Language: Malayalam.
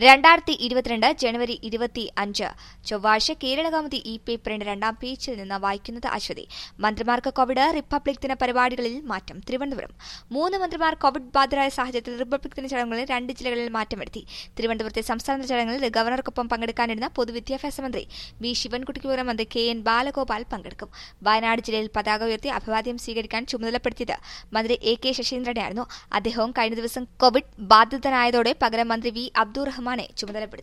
രണ്ടായിരത്തി ഇരുപത്തിരണ്ട് ജനുവരി ഇരുപത്തി അഞ്ച് ചൊവ്വാഴ്ച കേരളകൗമുദി ഇ പേപ്പറിന്റെ രണ്ടാം പേജിൽ നിന്ന് വായിക്കുന്നത് അശ്വതി മന്ത്രിമാർക്ക് കോവിഡ് റിപ്പബ്ലിക് ദിന പരിപാടികളിൽ മാറ്റം തിരുവനന്തപുരം മൂന്ന് മന്ത്രിമാർ കോവിഡ് ബാധിതരായ സാഹചര്യത്തിൽ റിപ്പബ്ലിക് ദിന ചടങ്ങുകളിൽ രണ്ട് ജില്ലകളിൽ മാറ്റം വരുത്തി തിരുവനന്തപുരത്തെ സംസ്ഥാന ചടങ്ങിൽ ഗവർണർക്കൊപ്പം പങ്കെടുക്കാനിരുന്ന പൊതുവിദ്യാഭ്യാസ മന്ത്രി വി ശിവൻകുട്ടിക്ക് പകരം മന്ത്രി കെ എൻ ബാലഗോപാൽ പങ്കെടുക്കും വയനാട് ജില്ലയിൽ പതാക ഉയർത്തി അഭിവാദ്യം സ്വീകരിക്കാൻ ചുമതലപ്പെടുത്തിയത് മന്ത്രി എ കെ ശശീന്ദ്രനെയായിരുന്നു അദ്ദേഹവും കഴിഞ്ഞ ദിവസം കോവിഡ് ബാധിതനായതോടെ പകരം മന്ത്രി വി അബ്ദുറഹ്മാനെ ചുമതലപ്പെടുത്തി